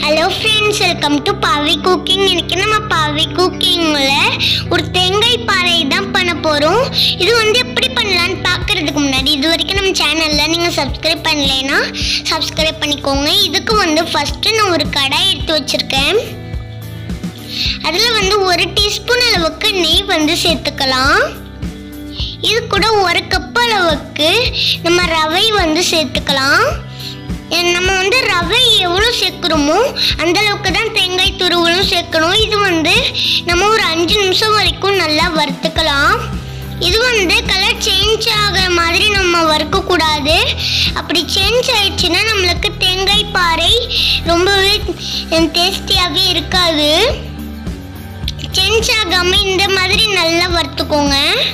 hello friends welcome to Paavi cooking இன்னைக்கு நம்ம பாவி குக்கிங்கில் ஒரு தேங்காய் பாறை தான் பண்ண போகிறோம் இது வந்து எப்படி பண்ணலான்னு பார்க்கறதுக்கு முன்னாடி இது வரைக்கும் நம்ம சேனலில் நீங்கள் சப்ஸ்கிரைப் பண்ணலைன்னா சப்ஸ்கிரைப் பண்ணிக்கோங்க இதுக்கு வந்து ஃபஸ்ட்டு நான் ஒரு கடாய் எடுத்து வச்சுருக்கேன் அதில் வந்து ஒரு டீஸ்பூன் அளவுக்கு நெய் வந்து சேர்த்துக்கலாம் இது கூட ஒரு கப் அளவுக்கு நம்ம ரவை வந்து சேர்த்துக்கலாம் அஹ் நம்ம வந்து ரவை எவ்வளோ சேர்க்குறோமோ அந்த அளவுக்கு தான் தேங்காய் துருவலும் சேர்க்கணும் இது வந்து நம்ம ஒரு அஞ்சு நிமிஷம் வரைக்கும் நல்லா வறுத்துக்கலாம் இது வந்து கலர் சேஞ்ச் ஆகிற மாதிரி நம்ம வறுக்கக்கூடாது அப்படி சேஞ்ச் ஆயிடுச்சுன்னா நம்மளுக்கு தேங்காய் பாறை ரொம்பவே டேஸ்டியாகவே இருக்காது சேஞ்ச் ஆகாமல் இந்த மாதிரி நல்லா வறுத்துக்கோங்க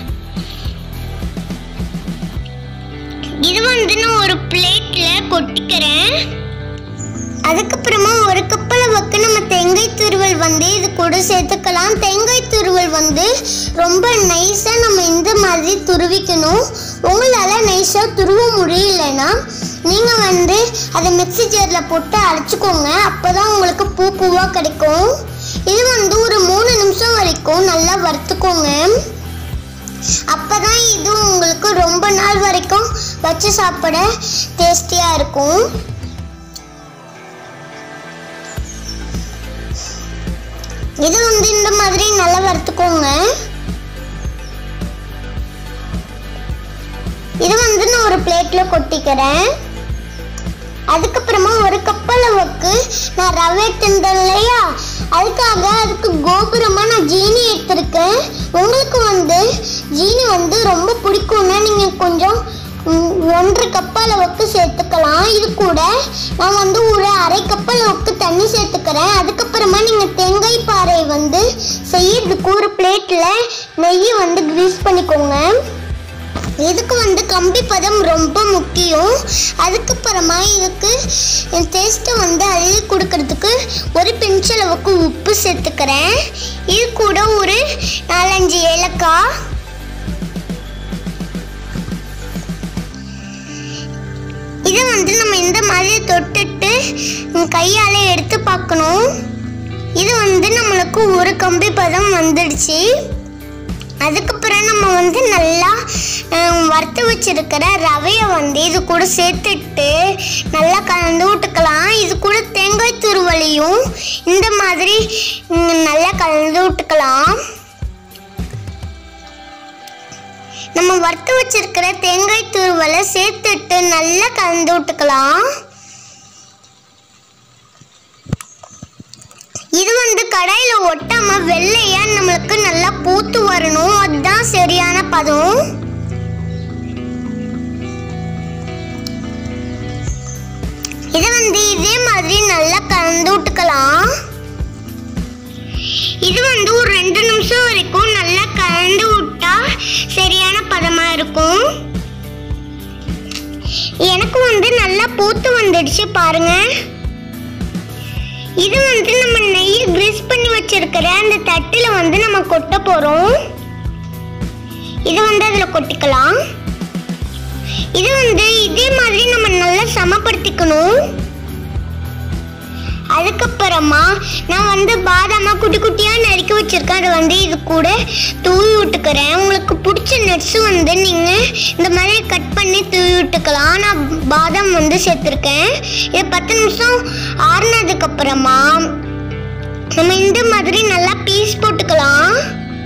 இது வந்து நான் ஒரு பிளேட்ல கொட்டிக்கிறேன் அதுக்கப்புறமா ஒரு கப் அளவுக்கு நம்ம தேங்காய் துருவல் வந்து இது கூட சேர்த்துக்கலாம் தேங்காய் துருவல் வந்து ரொம்ப நைஸாக நம்ம இந்த மாதிரி துருவிக்கணும் உங்களால் நைஸாக துருவ முடியலன்னா நீங்கள் வந்து அதை மிக்ஸி ஜாரில் போட்டு அரைச்சிக்கோங்க அப்போ தான் உங்களுக்கு பூ பூவாக கிடைக்கும் இது வந்து ஒரு மூணு நிமிஷம் வரைக்கும் நல்லா வறுத்துக்கோங்க அப்பதான் இது உங்களுக்கு ரொம்ப நாள் வரைக்கும் வச்சு சாப்பிட டேஸ்டியா இருக்கும் இது வந்து இந்த மாதிரி நல்லா வறுத்துக்கோங்க இது வந்து நான் ஒரு பிளேட்ல கொட்டிக்கிறேன் அதுக்கப்புறமா ஒரு கப் அளவுக்கு நான் ரவை எடுத்திருந்தேன் இல்லையா அதுக்காக அதுக்கு கோபுரமா நான் ஜீனி எடுத்திருக்கேன் உங்களுக்கு வந்து ஜீனி வந்து ரொம்ப பிடிக்கும்னா நீங்க கொஞ்சம் ம், ஒன்றரை கப் அளவுக்கு சேர்த்துக்கலாம் இது கூட நான் வந்து ஒரு அரை கப் அளவுக்கு தண்ணி சேர்த்துக்கிறேன் அதுக்கப்புறமா நீங்க தேங்காய் பாறை வந்து செய்யறதுக்கு ஒரு பிளேட்ல நெய்யை வந்து கிரீஸ் பண்ணிக்கோங்க இதுக்கு வந்து கம்பி பதம் ரொம்ப முக்கியம் அதுக்கப்புறமா இதுக்கு டேஸ்ட்டை வந்து அள்ளி கொடுக்கறதுக்கு ஒரு பிஞ்ச் அளவுக்கு உப்பு சேர்த்துக்கிறேன் இது கூட ஒரு நாலஞ்சு ஏலக்காய் இதை வந்து நம்ம இந்த மாதிரி தொட்டுட்டு கையால் எடுத்து பார்க்கணும் இது வந்து நம்மளுக்கு ஒரு கம்பி பதம் வந்துடுச்சு அதுக்கப்புறம் நம்ம வந்து நல்லா ஹம், வறுத்து வச்சிருக்கிற ரவையை வந்து இது கூட சேர்த்துட்டு நல்லா கலந்து விட்டுக்கலாம் இது கூட தேங்காய் துருவலையும் இந்த மாதிரி ம், நல்லா கலந்து விட்டுக்கலாம் நம்ம வறுத்து வச்சிருக்கிற தேங்காய் துருவலை சேர்த்துட்டு நல்லா கலந்து விட்டுக்கலாம் இது வந்து கடாயில ஒட்டாம வெள்ளையா நம்மளுக்கு நல்லா பூத்து வரணும் அதுதான் சரியான பதம் இதை வந்து இதே மாதிரி நல்லா கலந்து விட்டுக்கலாம் இது வந்து ஒரு ரெண்டு நிமிஷம் வரைக்கும் நல்லா கலந்து விட்டா சரியான பதமா இருக்கும் எனக்கு வந்து நல்லா பூத்து வந்துடுச்சு பாருங்க இது வந்து நம்ம நெய்யை கிரீஸ் பண்ணி வச்சிருக்கிற அந்த தட்டுல வந்து நம்ம கொட்ட போறோம் இது வந்து அதுல கொட்டிக்கலாம் இது வந்து இதே மாதிரி நம்ம நல்லா சமப்படுத்திக்கணும் அதுக்கப்புறமா நான் வந்து பாதாமா குட்டி குட்டியாக நறுக்கி வச்சிருக்கேன் அதை வந்து இது கூட தூவி விட்டுக்கிறேன் உங்களுக்கு பிடிச்ச நட்ஸ் வந்து நீங்கள் இந்த மாதிரி கட் பண்ணி தூவி விட்டுக்கலாம் நான் பாதாம் வந்து சேர்த்துருக்கேன் இது பத்து நிமிஷம் ஆறுனதுக்கப்புறமா நம்ம இந்த மாதிரி நல்லா பீஸ் போட்டுக்கலாம்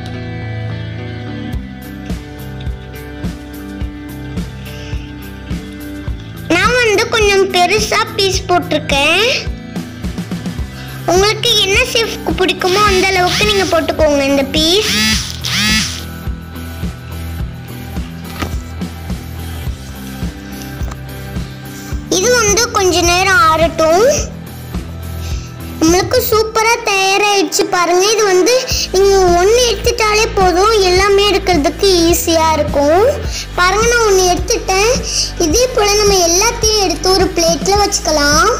நான் வந்து கொஞ்சம் பெருசாக பீஸ் போட்டிருக்கேன் உங்களுக்கு என்ன ஷேப் பிடிக்குமோ அந்த அளவுக்கு நீங்க போட்டுக்கோங்க இந்த பீஸ் இது வந்து கொஞ்ச நேரம் ஆறட்டும் நம்மளுக்கு சூப்பராக தயாராகிடுச்சு பாருங்க இது வந்து நீங்கள் ஒன்று எடுத்துட்டாலே போதும் எல்லாமே எடுக்கிறதுக்கு ஈஸியாக இருக்கும் பாருங்க நான் ஒன்று எடுத்துட்டேன் இதே போல் நம்ம எல்லாத்தையும் எடுத்து ஒரு பிளேட்டில் வச்சுக்கலாம்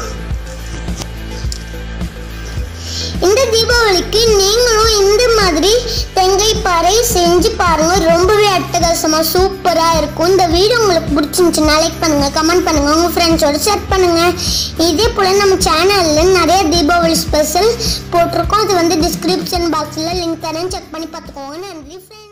இந்த தீபாவளிக்கு நீங்களும் இந்த மாதிரி தேங்காய் பாறை செஞ்சு பாருங்க ரொம்பவே அட்டகாசமா சூப்பரா இருக்கும் இந்த வீடியோ உங்களுக்கு பிடிச்சிருந்துச்சுன்னா லைக் பண்ணுங்க கமெண்ட் பண்ணுங்க உங்க ஃப்ரெண்ட்ஸோட ஷேர் பண்ணுங்க இதே போல நம்ம சேனல்ல நிறைய தீபாவளி வந்து டிஸ்கிரிப்ஷன் பாக்ஸில் லிங்க் தரேன் செக் பண்ணி பார்த்துக்கோங்க நன்றி ஃப்ரெண்ட்ஸ்